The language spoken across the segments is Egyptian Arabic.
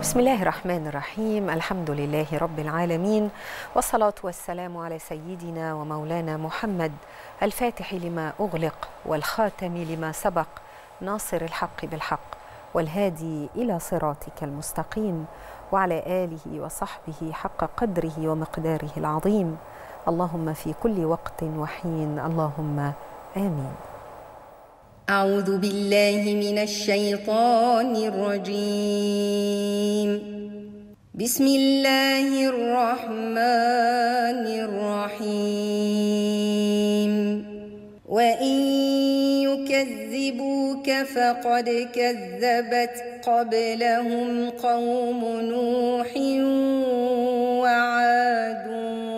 بسم الله الرحمن الرحيم الحمد لله رب العالمين والصلاة والسلام على سيدنا ومولانا محمد الفاتح لما أغلق والخاتم لما سبق ناصر الحق بالحق والهادي إلى صراطك المستقيم وعلى آله وصحبه حق قدره ومقداره العظيم اللهم في كل وقت وحين اللهم آمين أعوذ بالله من الشيطان الرجيم بسم الله الرحمن الرحيم وإن يكذبوك فقد كذبت قبلهم قوم نوح وعاد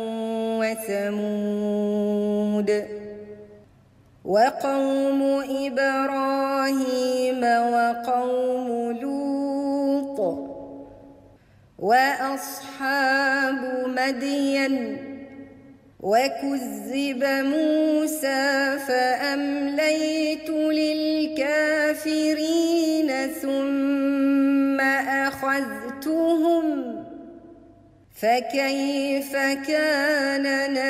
وثمود وقوم إبراهيم وقوم لوط وأصحاب مدين وكذب موسى فأمليت للكافرين ثم أخذتهم فكيف كان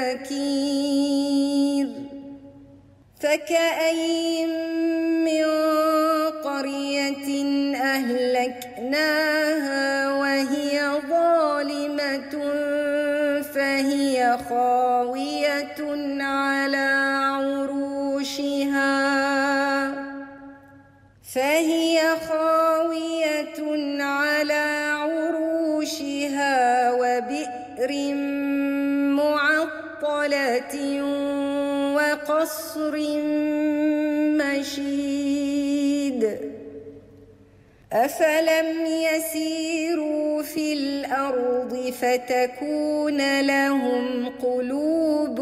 نكير فكأي من قرية أهلكناها وهي ظالمة فهي خاوية على عروشها فهي خاوية على عروشها وبئر معطلة وقصر مشيد أفلم يسيروا في الأرض فتكون لهم قلوب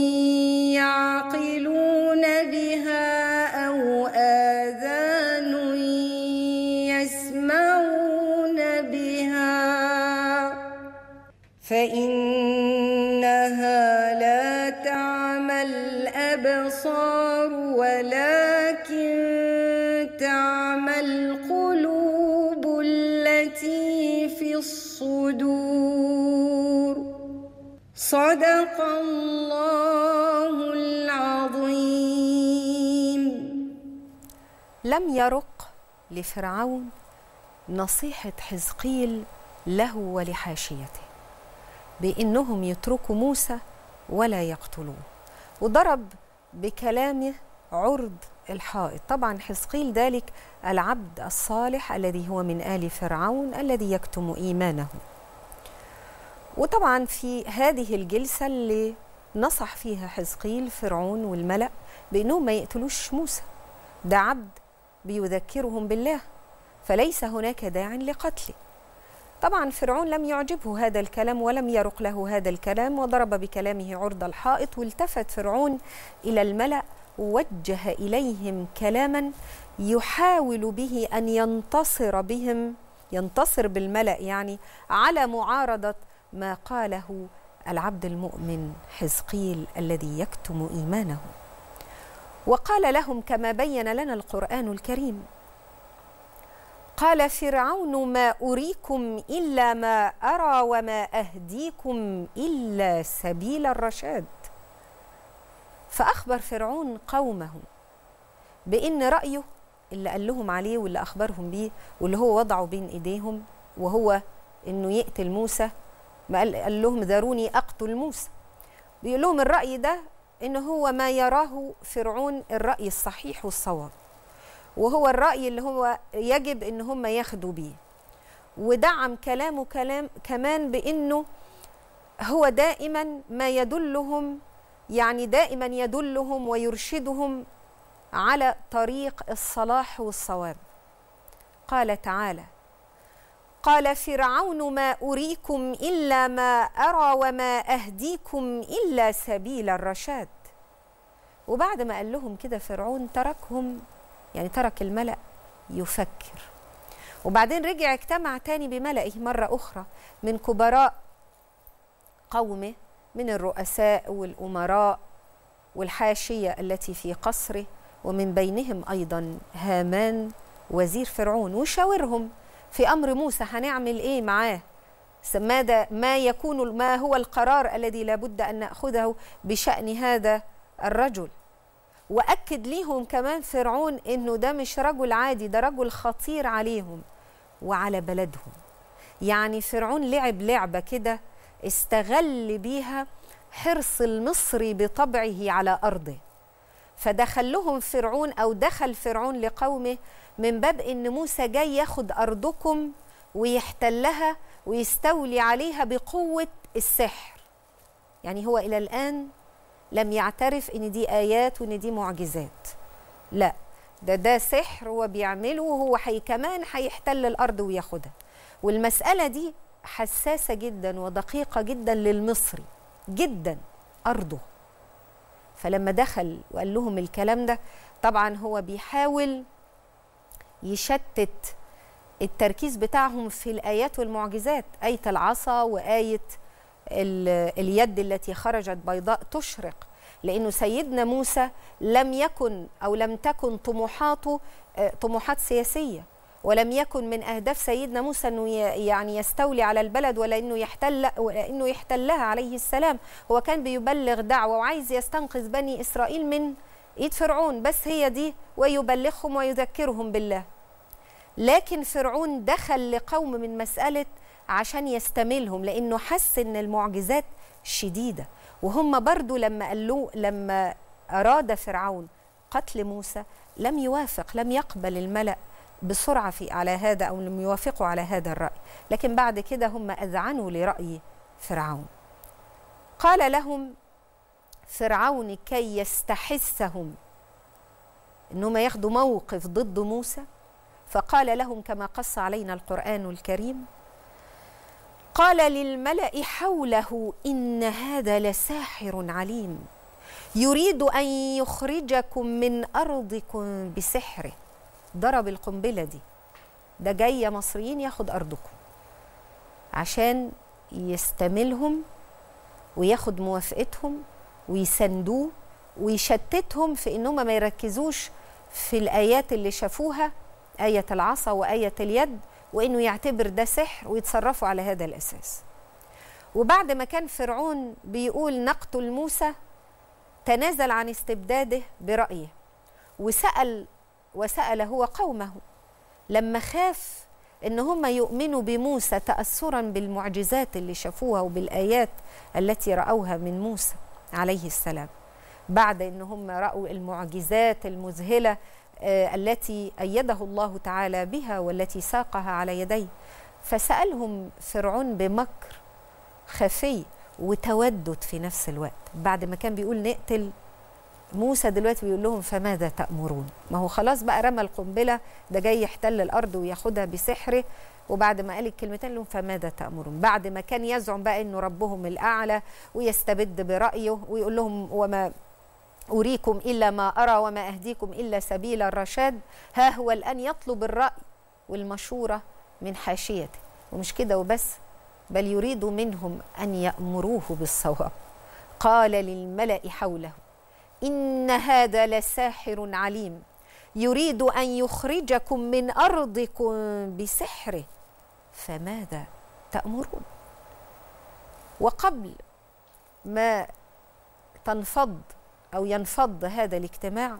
يعقلون بها أو آذان يسمعون بها فإنها لا تعمى الأبصار ولكن تعمى القلوب التي في الصدور صدق الله العظيم لم يرق لفرعون نصيحة حزقيل له ولحاشيته بانهم يتركوا موسى ولا يقتلوه وضرب بكلامه عرض الحائط طبعا حزقيل ذلك العبد الصالح الذي هو من ال فرعون الذي يكتم ايمانه وطبعا في هذه الجلسه اللي نصح فيها حزقيل فرعون والملا بانهم ما يقتلوش موسى ده عبد بيذكرهم بالله فليس هناك داع لقتله طبعا فرعون لم يعجبه هذا الكلام ولم يرق له هذا الكلام وضرب بكلامه عرض الحائط والتفت فرعون الى الملا ووجه اليهم كلاما يحاول به ان ينتصر بهم ينتصر بالملا يعني على معارضه ما قاله العبد المؤمن حزقيل الذي يكتم ايمانه وقال لهم كما بين لنا القران الكريم قال فرعون ما اريكم الا ما ارى وما اهديكم الا سبيل الرشاد فاخبر فرعون قومه بان رايه اللي قال لهم عليه واللي اخبرهم بيه واللي هو وضعه بين ايديهم وهو انه يقتل موسى ما قال, قال لهم ذروني اقتل موسى بيقول لهم الراي ده ان هو ما يراه فرعون الراي الصحيح والصواب وهو الرأي اللي هو يجب إن هم ياخدوا بيه ودعم كلامه كلام كمان بإنه هو دائما ما يدلهم يعني دائما يدلهم ويرشدهم على طريق الصلاح والصواب قال تعالى قال فرعون ما أريكم إلا ما أرى وما أهديكم إلا سبيل الرشاد وبعد ما قال لهم كده فرعون تركهم يعني ترك الملأ يفكر وبعدين رجع اجتمع تاني بملئه مرة أخرى من كبراء قومه من الرؤساء والأمراء والحاشية التي في قصره ومن بينهم أيضا هامان وزير فرعون وشاورهم في امر موسى هنعمل ايه معاه ماذا ما يكون ما هو القرار الذي لابد ان ناخذه بشان هذا الرجل واكد ليهم كمان فرعون انه ده مش رجل عادي ده رجل خطير عليهم وعلى بلدهم يعني فرعون لعب لعبه كده استغل بيها حرص المصري بطبعه على ارضه فدخل لهم فرعون او دخل فرعون لقومه من باب ان موسى جاي ياخد ارضكم ويحتلها ويستولي عليها بقوه السحر يعني هو الى الان لم يعترف ان دي ايات وان دي معجزات لا ده ده سحر هو بيعمله وهو حي كمان هيحتل الارض وياخدها والمساله دي حساسه جدا ودقيقه جدا للمصري جدا ارضه فلما دخل وقال لهم الكلام ده طبعا هو بيحاول يشتت التركيز بتاعهم في الايات والمعجزات ايه العصا وايه اليد التي خرجت بيضاء تشرق لانه سيدنا موسى لم يكن او لم تكن طموحاته طموحات سياسيه ولم يكن من اهداف سيدنا موسى انه يعني يستولي على البلد ولا انه يحتل ولا انه يحتلها عليه السلام هو كان بيبلغ دعوه وعايز يستنقذ بني اسرائيل من ايد فرعون بس هي دي ويبلغهم ويذكرهم بالله لكن فرعون دخل لقوم من مساله عشان يستملهم لانه حس ان المعجزات شديده وهم برضو لما قالوا لما اراد فرعون قتل موسى لم يوافق لم يقبل الملأ بسرعه في على هذا او لم يوافقوا على هذا الراي لكن بعد كده هم اذعنوا لراي فرعون قال لهم فرعون كي يستحثهم انهم ياخدوا موقف ضد موسى فقال لهم كما قص علينا القران الكريم قال للملا حوله ان هذا لساحر عليم يريد ان يخرجكم من ارضكم بسحره ضرب القنبله دي ده جاي يا مصريين ياخد ارضكم عشان يستملهم وياخد موافقتهم ويساندوه ويشتتهم في انهم ما يركزوش في الايات اللي شافوها ايه العصا وايه اليد وانه يعتبر ده سحر ويتصرفوا على هذا الاساس وبعد ما كان فرعون بيقول نقتل موسى تنازل عن استبداده برايه وسال وسال هو قومه لما خاف ان هم يؤمنوا بموسى تاثرا بالمعجزات اللي شافوها وبالايات التي راوها من موسى عليه السلام بعد ان هم راوا المعجزات المذهله التي ايده الله تعالى بها والتي ساقها على يديه فسالهم فرعون بمكر خفي وتودد في نفس الوقت بعد ما كان بيقول نقتل موسى دلوقتي بيقول لهم فماذا تأمرون ما هو خلاص بقى رمى القنبلة ده جاي يحتل الأرض وياخدها بسحره وبعد ما قال الكلمتين لهم فماذا تأمرون بعد ما كان يزعم بقى أنه ربهم الأعلى ويستبد برأيه ويقول لهم وما أريكم إلا ما أرى وما أهديكم إلا سبيل الرشاد ها هو الآن يطلب الرأي والمشورة من حاشيته ومش كده وبس بل يريد منهم أن يأمروه بالصواب قال للملأ حوله إن هذا لساحر عليم يريد أن يخرجكم من أرضكم بسحره فماذا تأمرون وقبل ما تنفض أو ينفض هذا الاجتماع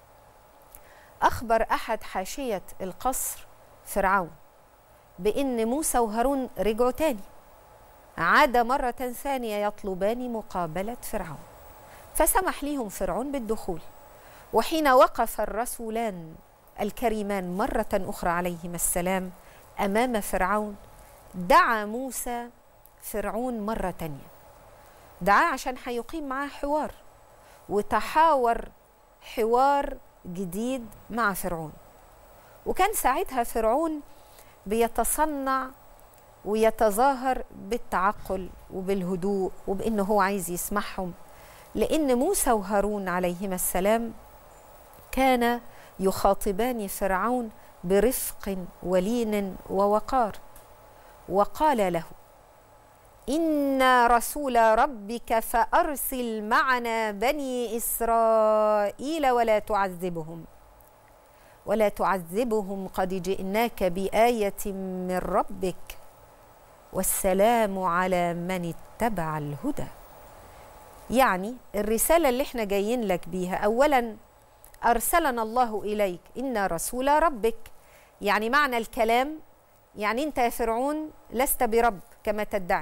أخبر أحد حاشية القصر فرعون بأن موسى وهارون رجعوا تاني عاد مرة ثانية يطلبان مقابلة فرعون فسمح ليهم فرعون بالدخول وحين وقف الرسولان الكريمان مرة أخرى عليهما السلام أمام فرعون دعا موسى فرعون مرة تانية دعاه عشان هيقيم معاه حوار وتحاور حوار جديد مع فرعون وكان ساعتها فرعون بيتصنع ويتظاهر بالتعقل وبالهدوء وبانه هو عايز يسمعهم لان موسى وهارون عليهما السلام كان يخاطبان فرعون برفق ولين ووقار وقال له إنا رسول ربك فأرسل معنا بني إسرائيل ولا تعذبهم ولا تعذبهم قد جئناك بايه من ربك والسلام على من اتبع الهدى يعني الرساله اللي احنا جايين لك بيها اولا ارسلنا الله اليك انا رسول ربك يعني معنى الكلام يعني انت يا فرعون لست برب كما تدعي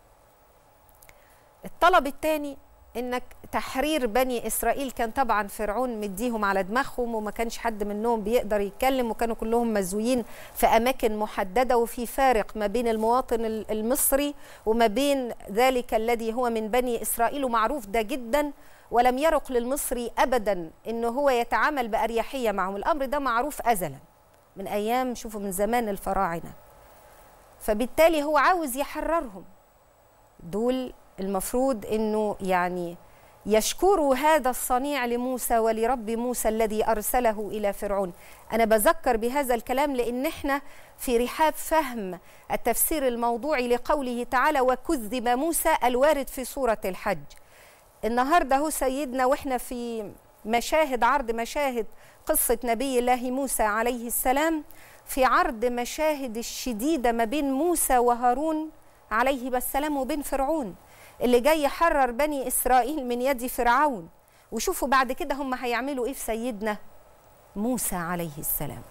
الطلب الثاني انك تحرير بني اسرائيل كان طبعا فرعون مديهم على دماغهم وما كانش حد منهم بيقدر يتكلم وكانوا كلهم مزويين في اماكن محدده وفي فارق ما بين المواطن المصري وما بين ذلك الذي هو من بني اسرائيل ومعروف ده جدا ولم يرق للمصري ابدا انه هو يتعامل باريحيه معهم الامر ده معروف ازلا من ايام شوفوا من زمان الفراعنه فبالتالي هو عاوز يحررهم دول المفروض انه يعني يشكروا هذا الصنيع لموسى ولرب موسى الذي ارسله الى فرعون انا بذكر بهذا الكلام لان احنا في رحاب فهم التفسير الموضوعي لقوله تعالى وكذب موسى الوارد في سوره الحج النهارده هو سيدنا واحنا في مشاهد عرض مشاهد قصه نبي الله موسى عليه السلام في عرض مشاهد الشديده ما بين موسى وهارون عليه السلام وبين فرعون اللي جاي يحرر بني اسرائيل من يد فرعون وشوفوا بعد كده هم هيعملوا ايه في سيدنا موسى عليه السلام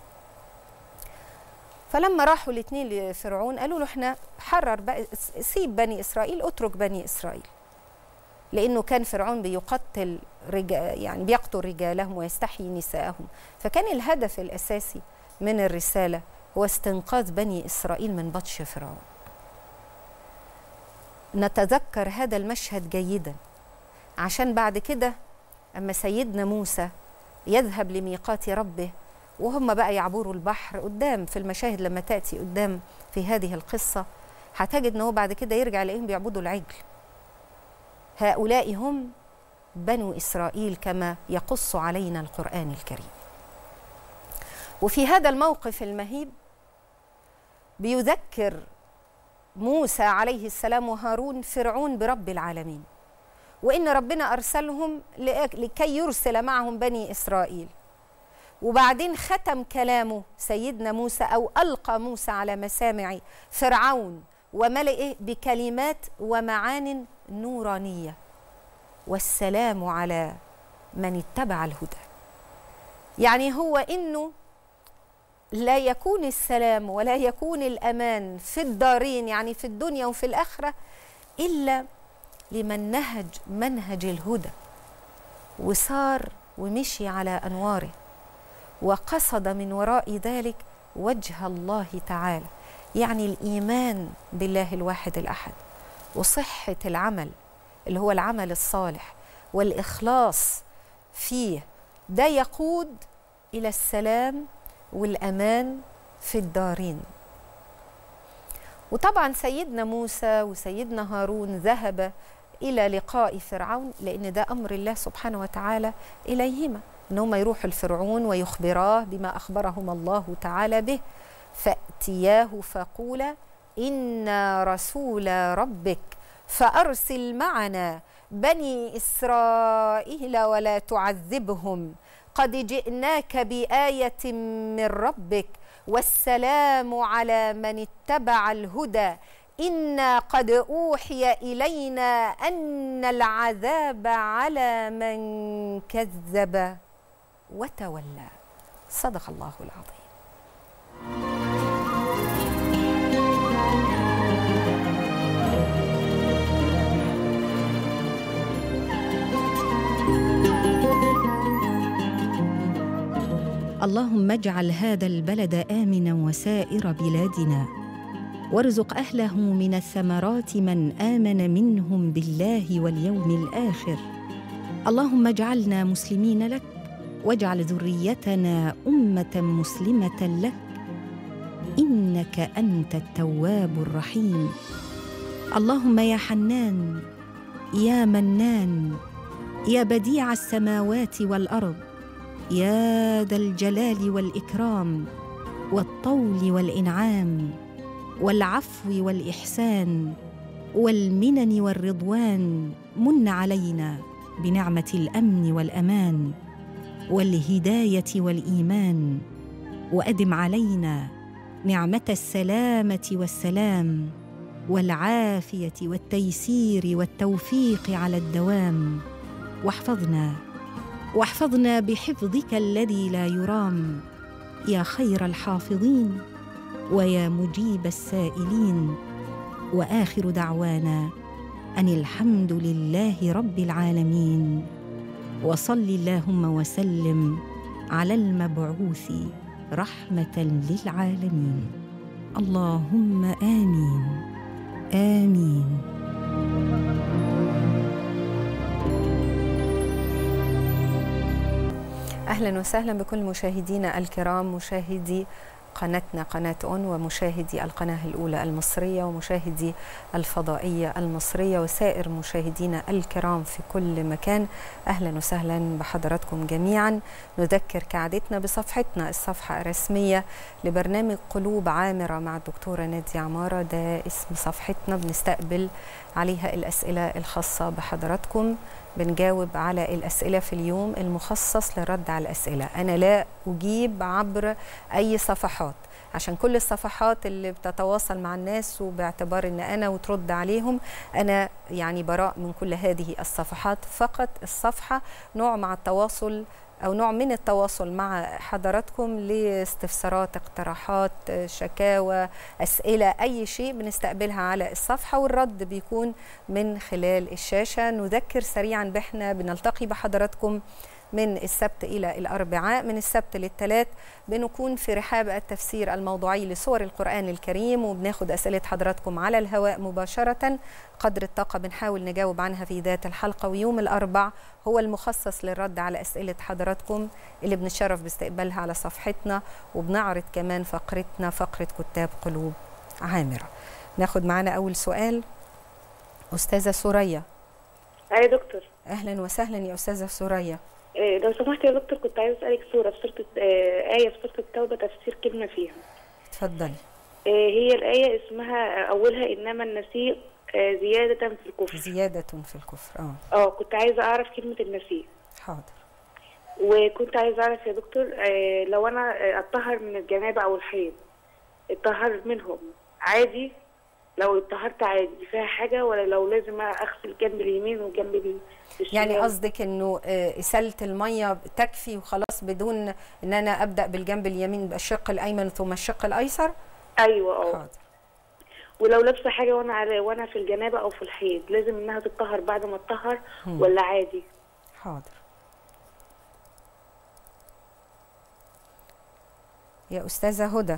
فلما راحوا الاثنين لفرعون قالوا له احنا حرر بقى سيب بني اسرائيل اترك بني اسرائيل لانه كان فرعون بيقتل رجال يعني بيقتل رجالهم ويستحيي نساءهم فكان الهدف الاساسي من الرساله هو استنقاذ بني اسرائيل من بطش فرعون نتذكر هذا المشهد جيدا عشان بعد كده اما سيدنا موسى يذهب لميقات ربه وهم بقى يعبروا البحر قدام في المشاهد لما تاتي قدام في هذه القصه هتجد ان هو بعد كده يرجع يلاقيهم بيعبدوا العجل هؤلاء هم بنو اسرائيل كما يقص علينا القران الكريم وفي هذا الموقف المهيب بيذكر موسى عليه السلام وهارون فرعون برب العالمين وان ربنا ارسلهم لكي يرسل معهم بني اسرائيل وبعدين ختم كلامه سيدنا موسى او القى موسى على مسامع فرعون وملئه بكلمات ومعان نورانيه والسلام على من اتبع الهدى يعني هو انه لا يكون السلام ولا يكون الامان في الدارين يعني في الدنيا وفي الاخره الا لمن نهج منهج الهدى وصار ومشي على انواره وقصد من وراء ذلك وجه الله تعالى يعني الايمان بالله الواحد الاحد وصحه العمل اللي هو العمل الصالح والاخلاص فيه ده يقود الى السلام والامان في الدارين وطبعا سيدنا موسى وسيدنا هارون ذهب الى لقاء فرعون لان ده امر الله سبحانه وتعالى اليهما ان هم يروحوا لفرعون ويخبراه بما اخبرهم الله تعالى به فاتياه فقولا انا رسول ربك فارسل معنا بني اسرائيل ولا تعذبهم قد جئناك بايه من ربك والسلام على من اتبع الهدى انا قد اوحي الينا ان العذاب على من كذب وتولى صدق الله العظيم اللهم اجعل هذا البلد امنا وسائر بلادنا وارزق اهله من الثمرات من امن منهم بالله واليوم الاخر اللهم اجعلنا مسلمين لك واجعل ذريتنا امه مسلمه لك انك انت التواب الرحيم اللهم يا حنان يا منان يا بديع السماوات والارض يا ذا الجلال والاكرام والطول والانعام والعفو والاحسان والمنن والرضوان من علينا بنعمه الامن والامان والهدايه والايمان وادم علينا نعمه السلامه والسلام والعافيه والتيسير والتوفيق على الدوام واحفظنا واحفظنا بحفظك الذي لا يرام يا خير الحافظين ويا مجيب السائلين واخر دعوانا ان الحمد لله رب العالمين وصل اللهم وسلم على المبعوث رحمه للعالمين اللهم امين امين اهلا وسهلا بكل مشاهدينا الكرام مشاهدي قناتنا قناة أون ومشاهدي القناة الأولى المصرية ومشاهدي الفضائية المصرية وسائر مشاهدينا الكرام في كل مكان أهلا وسهلا بحضراتكم جميعا نذكر كعادتنا بصفحتنا الصفحة الرسمية لبرنامج قلوب عامرة مع الدكتورة نادية عمارة ده اسم صفحتنا بنستقبل عليها الأسئلة الخاصة بحضراتكم بنجاوب على الأسئلة في اليوم المخصص للرد على الأسئلة أنا لا أجيب عبر أي صفحات عشان كل الصفحات اللي بتتواصل مع الناس وباعتبار ان انا وترد عليهم انا يعني براء من كل هذه الصفحات فقط الصفحه نوع مع التواصل او نوع من التواصل مع حضراتكم لاستفسارات اقتراحات شكاوى اسئله اي شيء بنستقبلها على الصفحه والرد بيكون من خلال الشاشه نذكر سريعا بإحنا بنلتقي بحضراتكم من السبت إلى الأربعاء من السبت للثلاث بنكون في رحاب التفسير الموضوعي لسور القرآن الكريم وبناخد أسئلة حضراتكم على الهواء مباشرة قدر الطاقة بنحاول نجاوب عنها في ذات الحلقة ويوم الأربع هو المخصص للرد على أسئلة حضراتكم اللي بنتشرف باستقبالها على صفحتنا وبنعرض كمان فقرتنا فقرة كتاب قلوب عامرة ناخد معنا أول سؤال أستاذة سوريا أي دكتور أهلا وسهلا يا أستاذة سوريا إيه، لو سمحت يا دكتور كنت عايز اسالك سوره في سوره آه، ايه في سوره التوبه تفسير كلمه فيها اتفضلي آه، هي الايه اسمها اولها انما النسيء آه، زياده في الكفر زيادة في الكفر اه اه كنت عايزه اعرف كلمه النسيء حاضر وكنت عايزه اعرف يا دكتور آه، لو انا آه، اتطهر من الجنابه او الحيض اتطهر منهم عادي لو اتطهرت عادي فيها حاجه ولا لو لازم اغسل جنب اليمين وجنب ال- الشمال يعني قصدك انه آه، اساله الميه تكفي وخلاص بدون ان انا ابدا بالجنب اليمين بالشق الايمن ثم الشق الايسر ايوه اه حاضر ولو لابسه حاجه وانا على وانا في الجنابه او في الحيض لازم انها تتطهر بعد ما تطهر ولا عادي حاضر يا استاذه هدى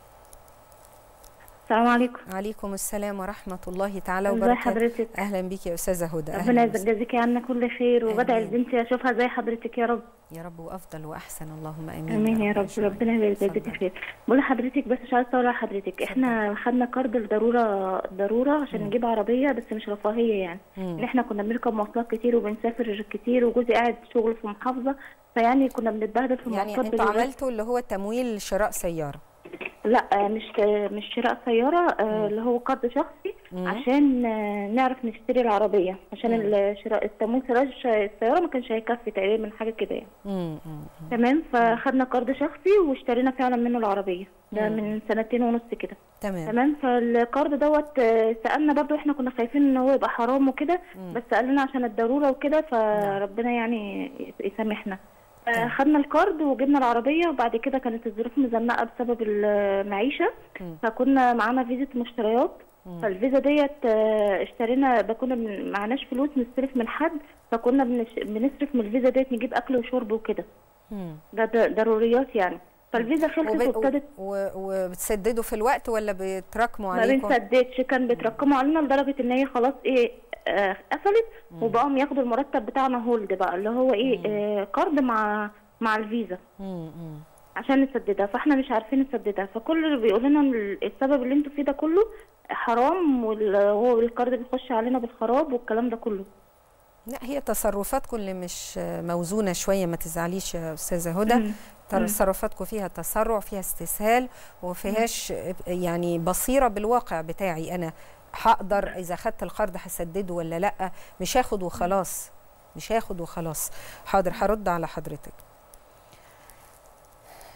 السلام عليكم عليكم السلام ورحمه الله تعالى ازي وبركاته حضرتك اهلا بيك يا استاذه هدى ربنا اهلا وسهلا. يجزيكي عنا كل خير وبدعي آمين. لبنتي اشوفها زي حضرتك يا رب يا رب وافضل واحسن اللهم امين امين يا رب أجمعين. ربنا يجزيكي اتفضل. خير بقول لحضرتك بس مش عايزه اقول لحضرتك احنا خدنا كارد الضروره ضروره عشان نجيب عربيه بس مش رفاهيه يعني مم. ان احنا كنا بنركب مواصلات كتير وبنسافر كتير وجوزي قاعد شغل في محافظه فيعني كنا بنتبهدل في يعني المواصلات انتوا بالذات. عملتوا اللي هو تمويل شراء سياره لا مش مش شراء سيارة آه، اللي هو قرض شخصي مم. عشان آه، نعرف نشتري العربية عشان الشراء التمويل شراء الش- السيارة ما كانش هيكفي تقريبا حاجة كده يعني مم. مم. تمام فخدنا قرض شخصي واشترينا فعلا منه العربية ده من سنتين ونص كده تمام تمام فالقرض دوت آه، سألنا برضو احنا كنا خايفين ان هو يبقى حرام وكده بس قال لنا عشان الضرورة وكده فربنا يعني يسامحنا آه، خدنا الكارد وجبنا العربية وبعد كده كانت الظروف مزنقة بسبب المعيشة مم. فكنا معانا فيزا مشتريات مم. فالفيزا ديت آه، اشترينا ده كنا من- معناش فلوس نستلف من حد فكنا بنش- بنصرف من الفيزا ديت نجيب اكل وشرب وكده مم. ده ده ضروريات يعني فالفيزا خلصت وب... وابتدت و... وبتسددوا في الوقت ولا بيتراكموا ما عليكم؟ بنسددش كان بيترقموا علينا لدرجه ان هي خلاص ايه آه، قفلت وبقوا ياخدوا المرتب بتاعنا هولد بقى اللي هو ايه آه، قرض مع مع الفيزا مم. مم. عشان نسددها فاحنا مش عارفين نسددها فكل اللي بيقول لنا ال- السبب اللي انتوا فيه ده كله حرام وهو القرض بيخش علينا بالخراب والكلام ده كله لا هي تصرفاتكم اللي مش موزونة شوية ما تزعليش يا أستاذة هدى تصرفاتكم فيها تسرع فيها استسهال وفيهاش يعني بصيرة بالواقع بتاعي أنا هقدر إذا خدت القرض هسدده ولا لأ مش هاخد وخلاص مش هاخد وخلاص حاضر هرد على حضرتك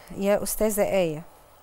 يا استاذه ايه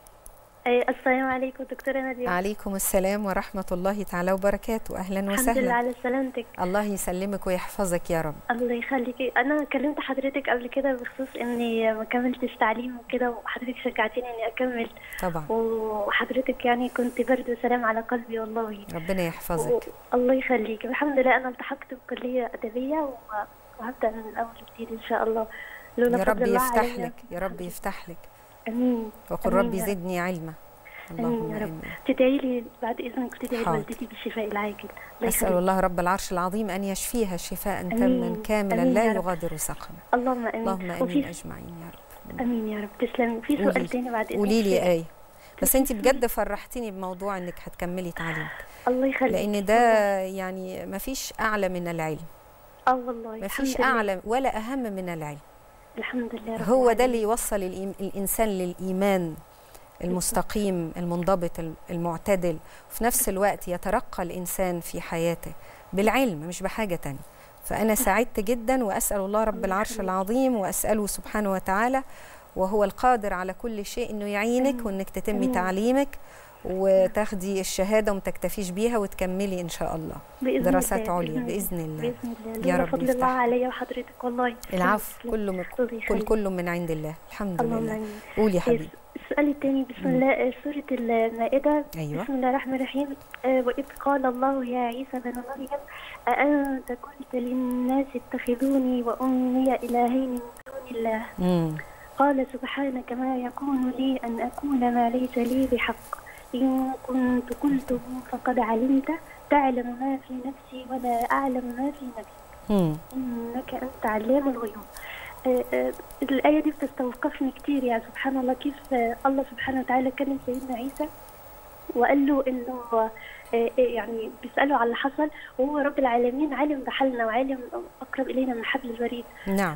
أي السلام عليكم دكتورة نادية عليكم السلام ورحمه الله تعالى وبركاته اهلا الحمد لله وسهلا على سلامتك الله يسلمك ويحفظك يا رب الله يخليكي أنا كلمت حضرتك قبل كده بخصوص إني ما كملتش تعليم وكده وحضرتك شجعتيني إني أكمل طبعا وحضرتك يعني كنت برد سلام على قلبي والله ربنا يحفظك الله يخليكي الحمد لله أنا التحقت بكلية أدبية و- وهبدأ من الأول وجديد إن شاء الله لولا يا فضل رب الله يفتح عليا. لك يا رب يفتح لك آمين وقل آمين ربي يا رب. زدني علما آمين اللهم يا رب امين تدعي لي بعد إذنك تدعي حاضر. لوالدتي بالشفاء العاجل الله أسأل يخليك. الله رب العرش العظيم أن يشفيها شفاء تاما آمين. كاملا آمين لا يا رب. يغادر سقما اللهم آمين اللهم آمين وفي أجمعين يا رب امين يا رب تسلمي في قولي سؤال تاني بعد اذنك قولي لي آية بس أنت بجد فرحتيني بموضوع إنك هتكملي تعليمك الله يخليك لأن ده يعني ما فيش أعلى من العلم اه والله ما الحمد فيش لله. أعلى ولا أهم من العلم الحمد لله رب هو ده العالمين. اللي يوصل الإيم- الإنسان للإيمان المستقيم المنضبط المعتدل وفي نفس الوقت يترقى الإنسان في حياته بالعلم مش بحاجة تانية فأنا سعدت جدا وأسأل الله رب العرش العظيم وأسأله سبحانه وتعالى وهو القادر على كل شيء إنه يعينك وإنك تتمي تعليمك وتاخدي الشهادة وما تكتفيش بيها وتكملي إن شاء الله بإذن دراسات الله، عليا بإذن الله باذن الله يا لولا رب فضل يفتح الله لك. عليا وحضرتك والله العفو تسلم. كله من الله كل يخليك. كله من عند الله الحمد اللهم لله امين قولي يا حبيبي السؤال الثاني بسم الله سورة المائدة أيوة. بسم الله الرحمن الرحيم آه، وإذ قال الله يا عيسى بن مريم أأنت قلت للناس اتخذوني وأمي إلهين من دون الله مم. قال سبحانك ما يكون لي أن أقول ما ليس لي بحق إن كنت قلته فقد علمت تعلم ما في نفسي ولا أعلم ما في نفسك مم. إنك أنت علام الغيوب آه، آه، الآية دي بتستوقفني كتير يعني سبحان الله كيف آه، الله سبحانه وتعالى كلم سيدنا عيسى وقال له إنه آه، آه، يعني بيسأله على اللي حصل وهو رب العالمين عالم بحالنا وعالم أقرب إلينا من حبل الوريد نعم ف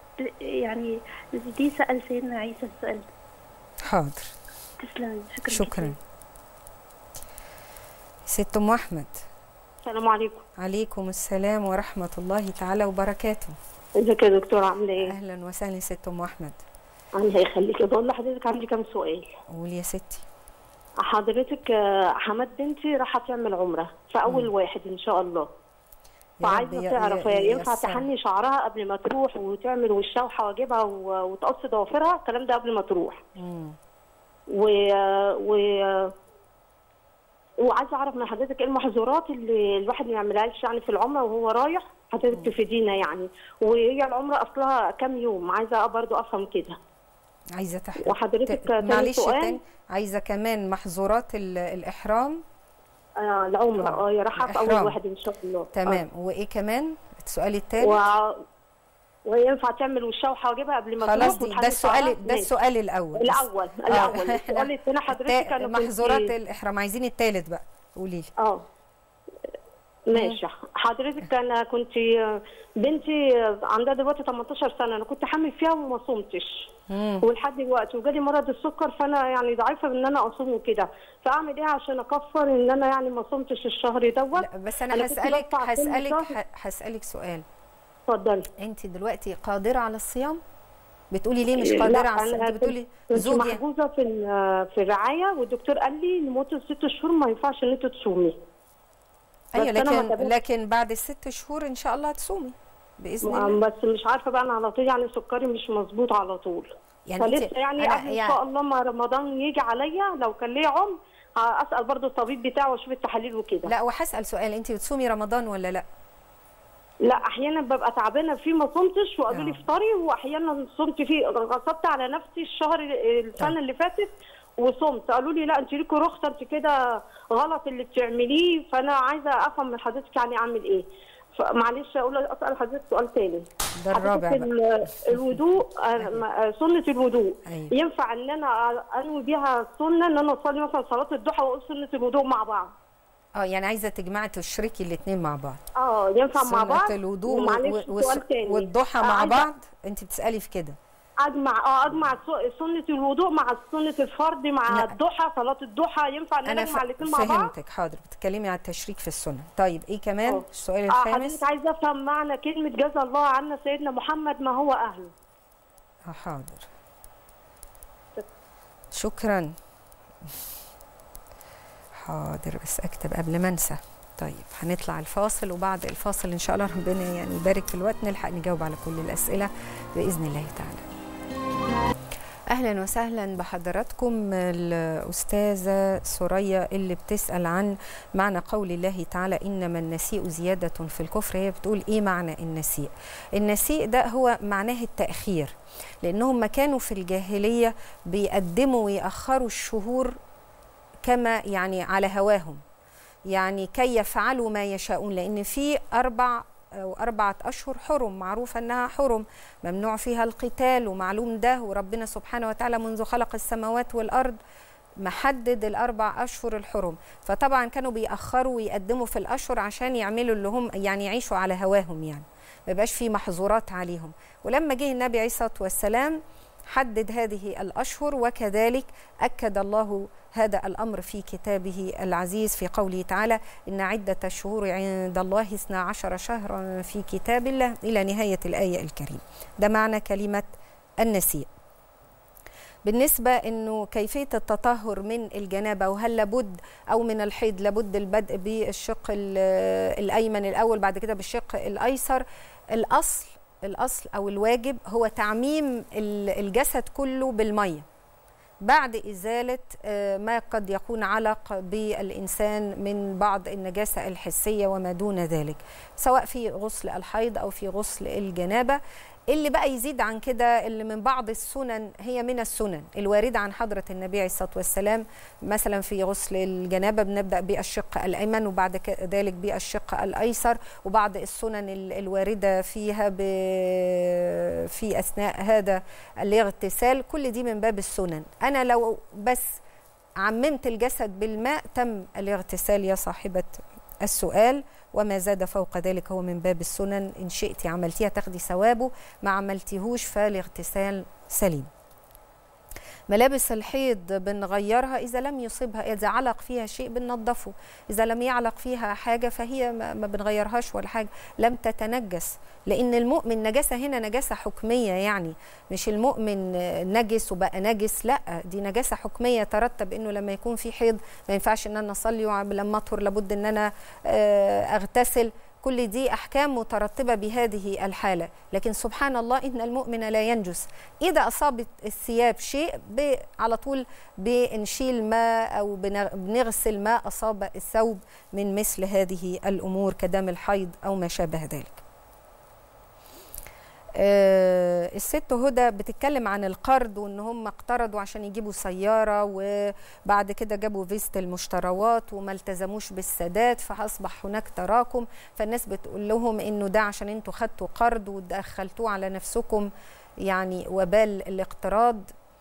يعني دي سأل سيدنا عيسى السؤال حاضر تسلم شكرا شكرا كتير. ست ام احمد السلام عليكم عليكم السلام ورحمه الله تعالى وبركاته ازيك يا دكتوره عامله ايه اهلا وسهلا ست ام احمد الله يخليكي بقول لحضرتك عندي كام سؤال قولي يا ستي حضرتك آه، حماد بنتي راح تعمل عمره في اول واحد ان شاء الله يا رب فعايزه ي- تعرف ي- هي ينفع ييسر. تحني شعرها قبل ما تروح وتعمل وشها وحواجبها و- وتقص ضوافرها الكلام ده قبل ما تروح مم. و و وعايزه اعرف من حضرتك ايه المحظورات اللي الواحد ما يعملهاش يعني في العمره وهو رايح حضرتك تفيدينا يعني وهي العمره اصلها كام يوم عايزه برضو افهم كده عايزه تح... وحضرتك ت- تاني معلش سؤال؟ تاني عايزه كمان محظورات ال- الاحرام آه العمره اه يا رايحه في اول الإحرام. واحد ان شاء الله تمام وايه كمان السؤال آه. الثالث و... وينفع تعمل وشها وحواجبها قبل ما خلاص تروح دي- ده وتحلي السؤال شعرها؟ ده ماشي. السؤال الاول الاول آه. الاول السؤال الثاني حضرتك التا- انا كنت- محظورات الاحرام عايزين الثالث بقى قولي لي اه ماشي حضرتك انا كنت بنتي عندها دلوقتي 18 سنه انا كنت حامل فيها وما صمتش مم. ولحد دلوقتي وجالي مرض السكر فانا يعني ضعيفه ان انا اصوم وكده فاعمل ايه عشان اكفر ان انا يعني ما صمتش الشهر دوت لا بس أنا انا كنت هسالك بدفع كل هسالك شهر. ه- هسالك سؤال اتفضلي انت دلوقتي قادره على الصيام بتقولي ليه مش لا، قادره على الصيام أنا انت بتقولي كنت زوجي محجوزه في ال- في الرعايه والدكتور قال لي لمده ست شهور ما ينفعش ان انت تصومي ايوه بس أنا ما لكن تابعتش. لكن بعد الست شهور ان شاء الله هتصومي باذن الله بس مش عارفه بقى انا على طول يعني سكري مش مظبوط على طول يعني فلسه انت يعني أنا قبل ان شاء الله ما رمضان يجي عليا لو كان ليا عمر اسال برضو الطبيب بتاعه واشوف التحاليل وكده لا وهسال سؤال انت بتصومي رمضان ولا لا لا احيانا ببقى تعبانه فيه ما صمتش وقالوا لي آه. افطري واحيانا صمت فيه غصبت على نفسي الشهر السنه طيب. اللي فاتت وصمت قالوا لي لا انت ليكي رخصه انت كده غلط اللي بتعمليه فانا عايزه افهم من حضرتك يعني اعمل ايه فمعلش اقول اسال حضرتك سؤال تاني ده الرابع حضرتك بقى ال- الوضوء آه، ما- آه، سنه الوضوء أيوة. ينفع ان انا انوي بيها سنه ان انا اصلي مثلا صلاه الضحى واقول سنه الوضوء مع بعض اه يعني عايزه تجمعي تشركي الاثنين مع بعض اه ينفع مع بعض سنة الوضوء ومعلش و- و- سؤال تاني والضحى آه، مع عايزة بعض انت بتسالي في كده اجمع اه اجمع س- سنه الوضوء مع سنه الفرض مع لا. الضحى صلاه الضحى ينفع ان انا انا اجمع ف- الاثنين مع بعض فهمتك حاضر بتتكلمي عن التشريك في السنه طيب ايه كمان آه. السؤال اه الخامس حضرتك عايزه افهم معنى كلمه جزا الله عنا سيدنا محمد ما هو اهله اه حاضر شكرا حاضر بس اكتب قبل ما انسى طيب هنطلع الفاصل وبعد الفاصل ان شاء الله ربنا يعني يبارك في الوقت نلحق نجاوب على كل الاسئله باذن الله تعالى اهلا وسهلا بحضراتكم الاستاذه سوريا اللي بتسال عن معنى قول الله تعالى انما النسيء زياده في الكفر هي بتقول ايه معنى النسيء النسيء ده هو معناه التاخير لانهم ما كانوا في الجاهليه بيقدموا ويأخروا الشهور كما يعني على هواهم يعني كي يفعلوا ما يشاءون لان في اربع أو أربعة أشهر حرم معروفة أنها حرم ممنوع فيها القتال ومعلوم ده وربنا سبحانه وتعالى منذ خلق السماوات والأرض محدد الأربع أشهر الحرم فطبعا كانوا بيأخروا ويقدموا في الأشهر عشان يعملوا اللي هم يعني يعيشوا على هواهم يعني ما يبقاش في محظورات عليهم ولما جه النبي عليه الصلاة والسلام حدد هذه الأشهر وكذلك أكد الله هذا الأمر في كتابه العزيز في قوله تعالى إن عدة الشهور عند الله اثنا عشر شهرا في كتاب الله إلى نهاية الآية الكريمة ده معنى كلمة النسيء بالنسبة أنه كيفية التطهر من الجنابة وهل لابد أو من الحيض لابد البدء بالشق الأيمن الأول بعد كده بالشق الأيسر الأصل الأصل أو الواجب هو تعميم الجسد كله بالمية بعد إزالة ما قد يكون علق بالإنسان من بعض النجاسة الحسية وما دون ذلك سواء في غسل الحيض أو في غسل الجنابة اللي بقى يزيد عن كده اللي من بعض السنن هي من السنن الواردة عن حضرة النبي عليه الصلاة والسلام مثلا في غسل الجنابة بنبدأ بالشق الأيمن وبعد ذلك بالشق الأيسر وبعض السنن الواردة فيها في أثناء هذا الاغتسال كل دي من باب السنن أنا لو بس عممت الجسد بالماء تم الاغتسال يا صاحبة السؤال وما زاد فوق ذلك هو من باب السنن إن شئت عملتيها تاخدي ثوابه ما عملتيهوش فالاغتسال سليم ملابس الحيض بنغيرها إذا لم يصيبها إذا علق فيها شيء بننظفه إذا لم يعلق فيها حاجة فهي ما بنغيرهاش ولا حاجة لم تتنجس لأن المؤمن نجاسة هنا نجاسة حكمية يعني مش المؤمن نجس وبقى نجس لا دي نجاسة حكمية ترتب إنه لما يكون في حيض ما ينفعش إن أنا أصلي ولما أطهر لابد إن أنا أغتسل كل دي احكام مترتبه بهذه الحاله لكن سبحان الله ان المؤمن لا ينجس اذا اصابت الثياب شيء على طول بنشيل ماء او بنغسل ما اصاب الثوب من مثل هذه الامور كدم الحيض او ما شابه ذلك آه الست هدى بتتكلم عن القرض وان هم اقترضوا عشان يجيبوا سياره وبعد كده جابوا فيست المشتروات وما التزموش بالسداد فاصبح هناك تراكم فالناس بتقول لهم انه ده عشان انتوا خدتوا قرض ودخلتوه على نفسكم يعني وبال الاقتراض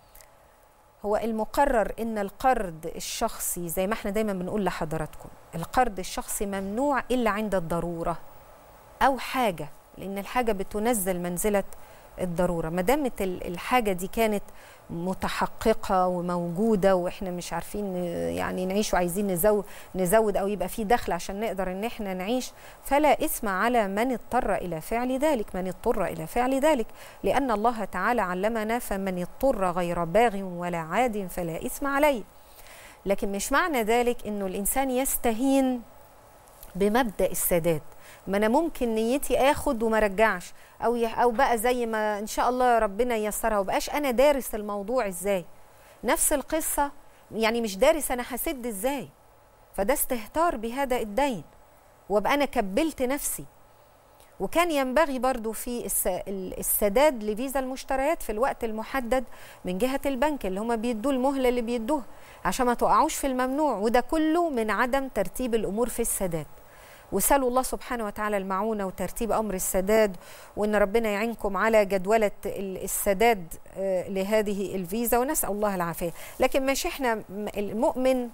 هو المقرر ان القرض الشخصي زي ما احنا دايما بنقول لحضراتكم القرض الشخصي ممنوع الا عند الضروره او حاجه لان الحاجه بتنزل منزله الضروره ما دامت الحاجه دي كانت متحققه وموجوده واحنا مش عارفين يعني نعيش وعايزين نزود نزود او يبقى في دخل عشان نقدر ان احنا نعيش فلا اثم على من اضطر الى فعل ذلك من اضطر الى فعل ذلك لان الله تعالى علمنا فمن اضطر غير باغ ولا عاد فلا اثم عليه لكن مش معنى ذلك انه الانسان يستهين بمبدا السداد ما انا ممكن نيتي اخد وما رجعش او او بقى زي ما ان شاء الله ربنا ييسرها وبقاش انا دارس الموضوع ازاي نفس القصه يعني مش دارس انا هسد ازاي فده استهتار بهذا الدين وابقى انا كبلت نفسي وكان ينبغي برضو في السداد لفيزا المشتريات في الوقت المحدد من جهة البنك اللي هم بيدوا المهلة اللي بيدوها عشان ما تقعوش في الممنوع وده كله من عدم ترتيب الأمور في السداد وسالوا الله سبحانه وتعالى المعونة وترتيب أمر السداد وإن ربنا يعينكم على جدولة السداد لهذه الفيزا ونسأل الله العافية لكن مش إحنا المؤمن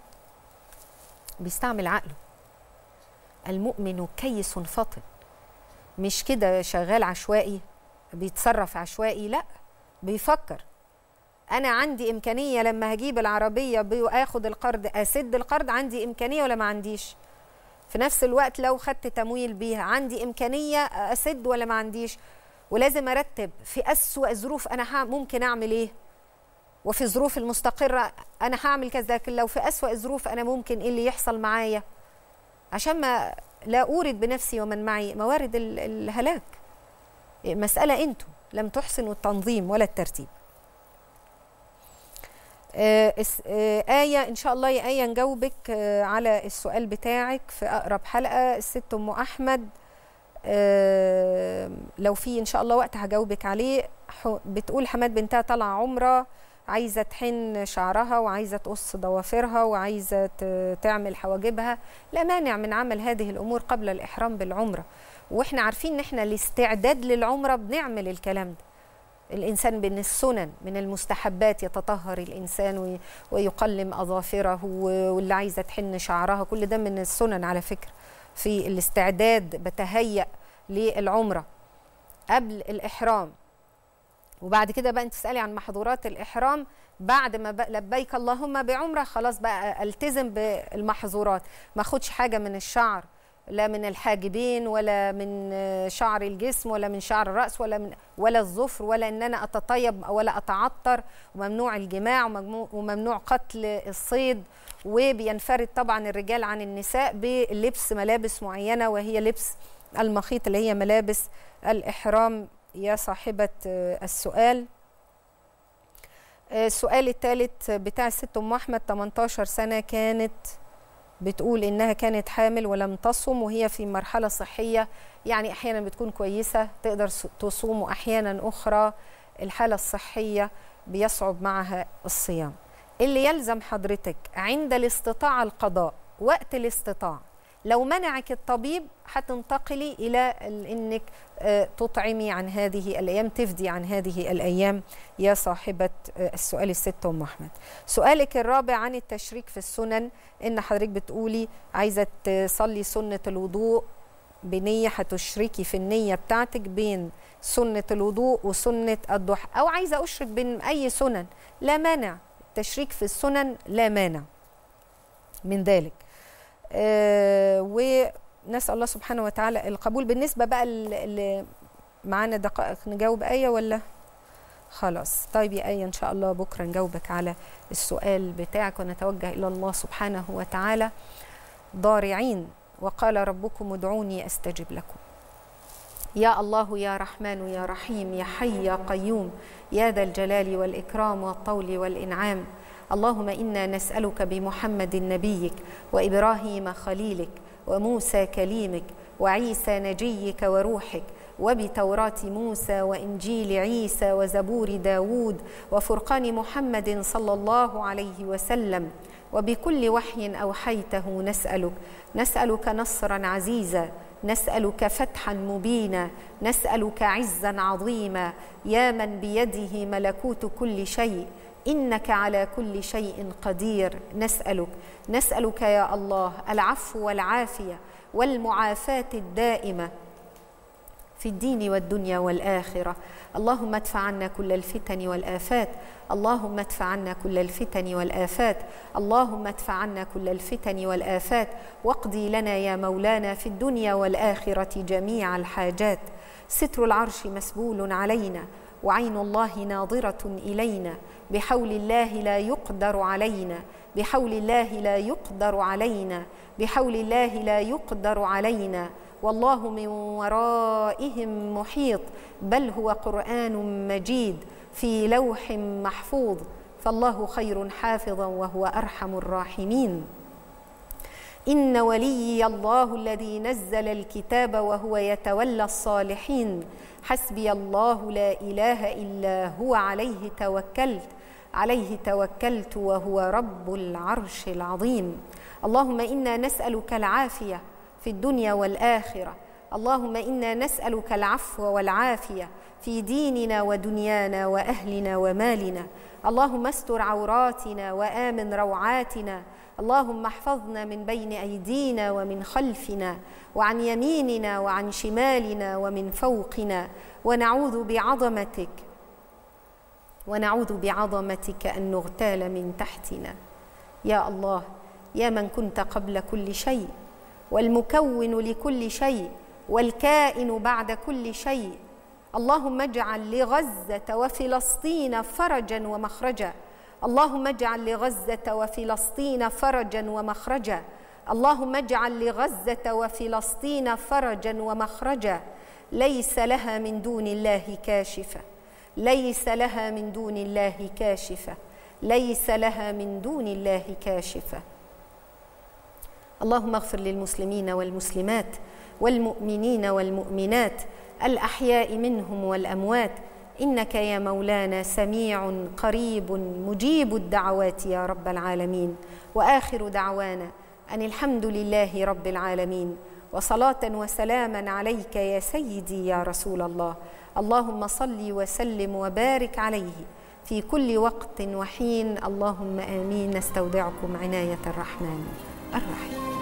بيستعمل عقله المؤمن كيس فطن مش كده شغال عشوائي بيتصرف عشوائي لا بيفكر انا عندي امكانيه لما هجيب العربيه واخد القرض اسد القرض عندي امكانيه ولا ما عنديش في نفس الوقت لو خدت تمويل بيها عندي امكانيه اسد ولا ما عنديش ولازم ارتب في اسوا ظروف انا ممكن اعمل ايه وفي الظروف المستقرة أنا هعمل كذا لكن لو في أسوأ الظروف أنا ممكن إيه اللي يحصل معايا عشان ما لا أورد بنفسي ومن معي موارد ال- الهلاك مسألة أنتم لم تحسنوا التنظيم ولا الترتيب آه، اس- آه، آية إن شاء الله يا آية نجاوبك آه، على السؤال بتاعك في أقرب حلقة الست أم أحمد آه، لو في إن شاء الله وقت هجاوبك عليه ح- بتقول حماد بنتها طالعة عمرة عايزة تحن شعرها وعايزة تقص ضوافرها وعايزة ت- تعمل حواجبها لا مانع من عمل هذه الأمور قبل الإحرام بالعمرة وإحنا عارفين إن إحنا الاستعداد للعمرة بنعمل الكلام ده الإنسان من السنن من المستحبات يتطهر الإنسان وي- ويقلم أظافره و- واللي عايزة تحن شعرها كل ده من السنن على فكرة في الاستعداد بتهيأ للعمرة قبل الإحرام وبعد كده بقى انت تسالي عن محظورات الاحرام بعد ما بقى لبيك اللهم بعمره خلاص بقى التزم بالمحظورات ما اخدش حاجه من الشعر لا من الحاجبين ولا من آه، شعر الجسم ولا من شعر الراس ولا من ولا الظفر ولا ان انا اتطيب ولا اتعطر وممنوع الجماع ومجمو- وممنوع قتل الصيد وبينفرد طبعا الرجال عن النساء بلبس ملابس معينه وهي لبس المخيط اللي هي ملابس الاحرام يا صاحبه آه، السؤال آه، السؤال الثالث بتاع الست ام احمد 18 سنه كانت بتقول انها كانت حامل ولم تصم وهي في مرحله صحيه يعني احيانا بتكون كويسه تقدر س- تصوم واحيانا اخرى الحاله الصحيه بيصعب معها الصيام اللي يلزم حضرتك عند الاستطاعه القضاء وقت الاستطاعه لو منعك الطبيب هتنتقلي الى ال- انك آه، تطعمي عن هذه الايام تفدي عن هذه الايام يا صاحبه آه، السؤال الست ام احمد سؤالك الرابع عن التشريك في السنن ان حضرتك بتقولي عايزه تصلي سنه الوضوء بنيه هتشركي في النيه بتاعتك بين سنه الوضوء وسنه الضحى او عايزه اشرك بين اي سنن لا مانع التشريك في السنن لا مانع من ذلك آه ونسال الله سبحانه وتعالى القبول بالنسبه بقى ل- ل- معانا دقائق نجاوب ايه ولا خلاص طيب يا آية إن شاء الله بكرة نجاوبك على السؤال بتاعك ونتوجه إلى الله سبحانه وتعالى ضارعين وقال ربكم ادعوني أستجب لكم يا الله يا رحمن يا رحيم يا حي يا قيوم يا ذا الجلال والإكرام والطول والإنعام اللهم إنا نسألك بمحمد نبيك وإبراهيم خليلك وموسى كليمك وعيسى نجيك وروحك وبتوراة موسى وإنجيل عيسى وزبور داود وفرقان محمد صلى الله عليه وسلم وبكل وحي أوحيته نسألك نسألك نصرا عزيزا نسألك فتحا مبينا نسألك عزا عظيما يا من بيده ملكوت كل شيء إنك على كل شيء قدير نسألك نسألك يا الله العفو والعافية والمعافاة الدائمة في الدين والدنيا والآخرة اللهم ادفع عنا كل الفتن والآفات اللهم ادفع عنا كل الفتن والآفات اللهم ادفع عنا كل الفتن والآفات واقضي لنا يا مولانا في الدنيا والآخرة جميع الحاجات ستر العرش مسبول علينا وعين الله ناظرة إلينا بحول الله لا يقدر علينا بحول الله لا يقدر علينا بحول الله لا يقدر علينا والله من ورائهم محيط بل هو قرآن مجيد في لوح محفوظ فالله خير حافظا وهو أرحم الراحمين إن وليي الله الذي نزل الكتاب وهو يتولى الصالحين حسبي الله لا إله إلا هو عليه توكلت عليه توكلت وهو رب العرش العظيم اللهم إنا نسألك العافية في الدنيا والآخرة اللهم إنا نسألك العفو والعافية في ديننا ودنيانا وأهلنا ومالنا اللهم استر عوراتنا وآمن روعاتنا اللهم احفظنا من بين أيدينا ومن خلفنا وعن يميننا وعن شمالنا ومن فوقنا ونعوذ بعظمتك ونعوذ بعظمتك أن نغتال من تحتنا يا الله يا من كنت قبل كل شيء والمكون لكل شيء والكائن بعد كل شيء اللهم اجعل لغزه وفلسطين فرجا ومخرجا اللهم اجعل لغزه وفلسطين فرجا ومخرجا اللهم اجعل لغزه وفلسطين فرجا ومخرجا ليس لها من دون الله كاشفه ليس لها من دون الله كاشفه ليس لها من دون الله كاشفه اللهم اغفر للمسلمين والمسلمات والمؤمنين والمؤمنات الاحياء منهم والاموات انك يا مولانا سميع قريب مجيب الدعوات يا رب العالمين واخر دعوانا ان الحمد لله رب العالمين وصلاه وسلاما عليك يا سيدي يا رسول الله اللهم صل وسلم وبارك عليه في كل وقت وحين اللهم امين نستودعكم عنايه الرحمن الرحيم